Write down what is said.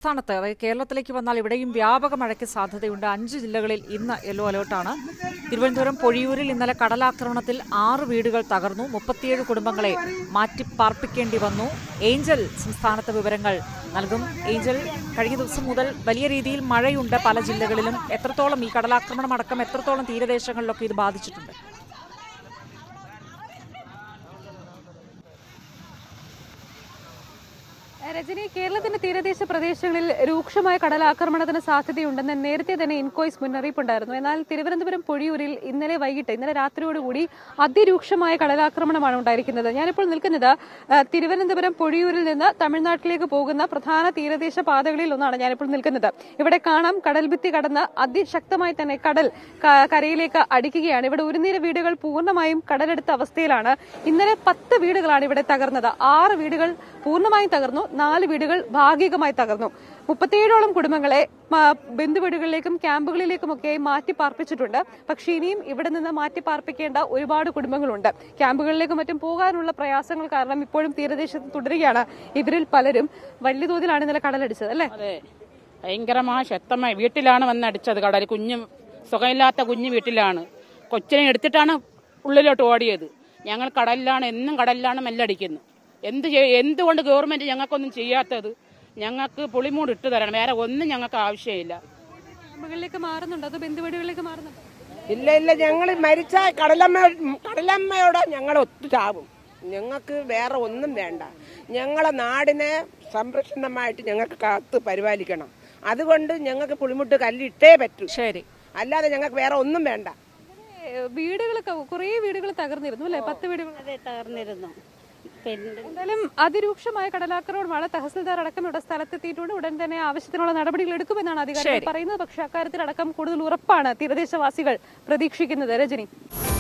സംസ്ഥാനത്ത് അതായത് കേരളത്തിലേക്ക് വന്നാൽ ഇവിടെയും വ്യാപക മഴയ്ക്ക് സാധ്യതയുണ്ട് അഞ്ച് ജില്ലകളിൽ ഇന്ന് യെല്ലോ അലേർട്ടാണ് തിരുവനന്തപുരം പൊഴിയൂരിൽ ഇന്നലെ കടലാക്രമണത്തിൽ ആറ് വീടുകൾ തകർന്നു മുപ്പത്തിയേഴ് കുടുംബങ്ങളെ മാറ്റി പാർപ്പിക്കേണ്ടി വന്നു ഏഞ്ചൽ സംസ്ഥാനത്തെ വിവരങ്ങൾ നൽകും ഏഞ്ചൽ കഴിഞ്ഞ ദിവസം മുതൽ വലിയ രീതിയിൽ മഴയുണ്ട് പല ജില്ലകളിലും എത്രത്തോളം ഈ കടലാക്രമണം അടക്കം എത്രത്തോളം തീരദേശങ്ങളിലൊക്കെ ഇത് ബാധിച്ചിട്ടുണ്ട് രജനി കേരളത്തിന്റെ തീരദേശ പ്രദേശങ്ങളിൽ രൂക്ഷമായ കടലാക്രമണത്തിന് സാധ്യതയുണ്ടെന്ന് നേരത്തെ തന്നെ ഇൻകോയ്സ് മുന്നറിയിപ്പുണ്ടായിരുന്നു എന്നാൽ തിരുവനന്തപുരം പൊഴിയൂരിൽ ഇന്നലെ വൈകിട്ട് ഇന്നലെ രാത്രിയോടുകൂടി അതിരൂക്ഷമായ കടലാക്രമണമാണ് ഉണ്ടായിരിക്കുന്നത് ഞാനിപ്പോൾ നിൽക്കുന്നത് ആ, തിരുവനന്തപുരം പൊഴിയൂരിൽ നിന്ന് തമിഴ്നാട്ടിലേക്ക് പോകുന്ന പ്രധാന തീരദേശ പാതകളിൽ ഒന്നാണ് ഞാനിപ്പോൾ നിൽക്കുന്നത് ഇവിടെ കാണാം കടൽഭിത്തി കടന്ന് അതിശക്തമായി തന്നെ കടൽ ക- കരയിലേക്ക് അടിക്കുകയാണ് ഇവിടെ ഒരു നിര വീടുകൾ പൂർണ്ണമായും കടലെടുത്ത അവസ്ഥയിലാണ് ഇന്നലെ പത്ത് വീടുകളാണ് ഇവിടെ തകർന്നത് ആറ് വീടുകൾ പൂർണ്ണമായും തകർന്നു നാല് വീടുകൾ ഭാഗികമായി തകർന്നു മുപ്പത്തിയേഴോളം കുടുംബങ്ങളെ മ, ബന്ധുവീടുകളിലേക്കും ക്യാമ്പുകളിലേക്കുമൊക്കെ മാറ്റി പാർപ്പിച്ചിട്ടുണ്ട് പക്ഷേ ഇനിയും ഇവിടെ നിന്ന് മാറ്റി പാർപ്പിക്കേണ്ട ഒരുപാട് കുടുംബങ്ങളുണ്ട് ക്യാമ്പുകളിലേക്കും മറ്റും പോകാനുള്ള പ്രയാസങ്ങൾ കാരണം ഇപ്പോഴും തീരദേശത്ത് തുടരുകയാണ് ഇവരിൽ പലരും വലിയ തോതിലാണ് ഇന്നലെ കടലടിച്ചത് അല്ലേ അതെ ഭയങ്കരമായ ശക്തമായി വീട്ടിലാണ് വന്ന് അടിച്ചത് കടൽ കുഞ്ഞ് സുഖമില്ലാത്ത കുഞ്ഞ് വീട്ടിലാണ് കൊച്ചിനെ എടുത്തിട്ടാണ് ഉള്ളിലോട്ട് ഓടിയത് ഞങ്ങൾ കടലിലാണ് എന്നും കടലിലാണ് മെല്ലടിക്കുന്നത് എന്ത് ചെയ്യ- എന്തുകൊണ്ട് ഗവൺമെന്റ് ഞങ്ങൾക്കൊന്നും ചെയ്യാത്തത് ഞങ്ങൾക്ക് പുളിമൂട് ഇട്ട് തരണം വേറെ ഒന്നും ഞങ്ങൾക്ക് ആവശ്യമില്ല ക്യാമ്പുകളിലേക്ക് മാറുന്നുണ്ടോ അതോ ബന്ധുവീടുകളിലേക്ക് മാറുന്നുണ്ടോ ഇല്ല ഇല്ല ഞങ്ങൾ മരിച്ച കടലമ്മ കടലമ്മയോട് ഞങ്ങൾ ഒത്തു ചാവും ഞങ്ങൾക്ക് വേറെ ഒന്നും വേണ്ട ഞങ്ങളെ നാടിനെ സംരക്ഷണമായിട്ട് ഞങ്ങൾക്ക് കാത്ത് പരിപാലിക്കണം അതുകൊണ്ട് ഞങ്ങൾക്ക് പുളിമുട്ട് കല്ലിട്ടേ പറ്റൂ ശരി അല്ലാതെ ഞങ്ങൾക്ക് വേറെ ഒന്നും വേണ്ട ഏ, വീടുകളൊക്കെ കുറേ വീടുകൾ തകർന്നിരുന്നു അല്ലെ പത്ത് വീടുകൾ അതെ തകർന്നിരുന്നു പിന്നെ എന്തായാലും അതിരൂക്ഷമായ കടലാക്രമണമാണ് തഹസിൽദാർ അടക്കം ഇവിടെ സ്ഥലത്തെത്തിയിട്ടുണ്ട് ഉടൻ തന്നെ ആവശ്യത്തിനുള്ള നടപടികൾ എടുക്കുമെന്നാണ് അധികാരികൾ പറയുന്നത് പക്ഷേ അക്കാര്യത്തിലടക്കം കൂടുതൽ ഉറപ്പാണ് തീരദേശവാസികൾ പ്രതീക്ഷിക്കുന്നത് രജനി